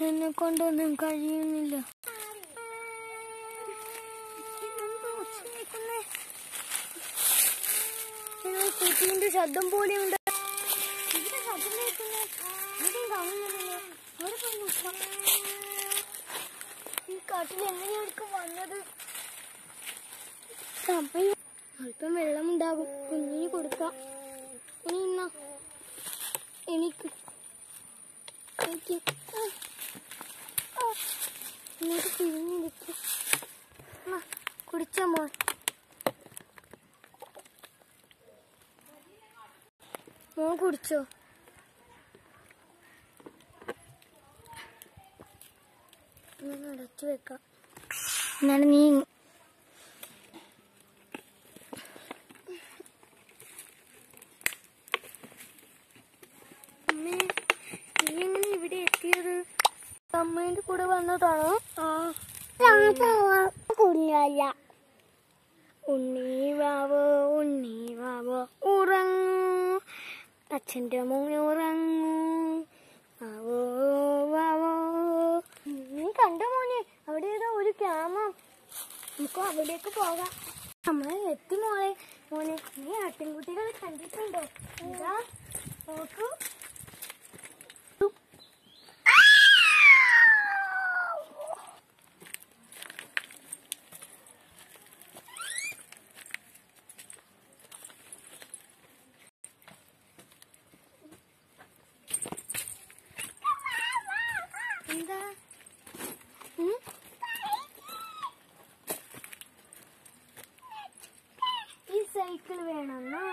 എന്നെ കൊണ്ടൊന്നും കഴിയുന്നില്ല കുട്ടീന്റെ ശബ്ദം പോലെയുണ്ട് ഇവിടെ ശബ്ദം കേൾക്കുന്നേ എവിടെയും കാണുന്നില്ലല്ലോ അവിടെ പോയി നോക്കാം ഈ കാട്ടിൽ എങ്ങനെയായിരിക്കും വന്നത് സമയം അല്പം വെള്ളമുണ്ടാകും കുഞ്ഞിന് കൊടുക്കാം ഇനി ഇന്ന എനിക്ക് എനിക്ക് ആ, ആ, ഇങ്ങോട്ട് തിരിഞ്ഞിരിക്കും ആ കുടിച്ചോ മോൻ മോൻ കുടിച്ചോ ഞാൻ അടച്ചു വെക്കാം എന്നാണ് നീ അമ്മേ നീ എങ്ങനെ ഇവിടെ എത്തിയത് അമ്മേന്റെ കൂടെ വന്നതാണോ ആ കുഞ്ഞല്ല ഉണ്ണി വാവോ ഉണ്ണി വാവോ ഉറങ്ങൂ അച്ഛന്റെ മോനെ ഉറങ്ങൂ വാവോ വാവോ നീ കണ്ടോ മോനെ അവിടെ ഏതോ ഒരു ക്യാമം നമുക്ക് അവിടേക്ക് പോകാം നമ്മളെ എത്തി മോളെ മോനെ നീ ആട്ടിൻകുട്ടികളെ കണ്ടിട്ടുണ്ടോ എന്താ നോക്കൂ എന്താ ഉം? ഈ സൈക്കിൾ വേണമെന്നോ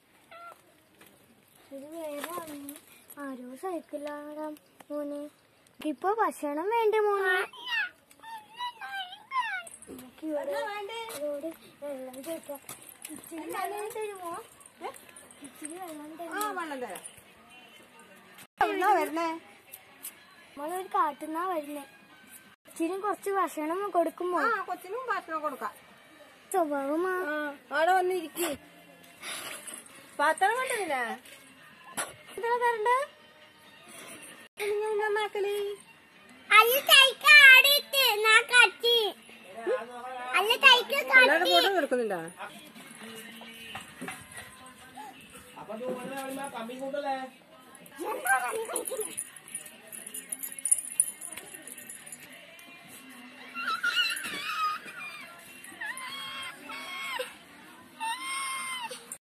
ഇത് വേറെ ആണ്. ആരോ സൈക്കിളാകാം മോനെ ഇപ്പൊ ഭക്ഷണം വേണ്ടേ മോനെ നമുക്ക് ഇവിടെ ഇതോടെ വെള്ളം ചോദിക്കാം ഇച്ചിരി വെള്ളം തരുമോ ഇച്ചിരി വെള്ളം ആ തരുമോ വെള്ളം തരാം എവിടുന്നാ വരണേ നമ്മളൊരു കാട്ടുന്നാ വരുന്നേ ഇച്ചിരി കുറച്ച് ഭക്ഷണം കൊടുക്കുമോ ആ കൊച്ചിനും ഭക്ഷണം കൊടുക്കാം സ്വഭാവമാ ആ അവിടെ വന്നിരിക്കും പാത്രം കണ്ടില്ലേ എന്താ തരണ്ട നന്നാക്കല് എല്ലാവരും ഫോട്ടോ എടുക്കുന്നുണ്ടോ എന്താ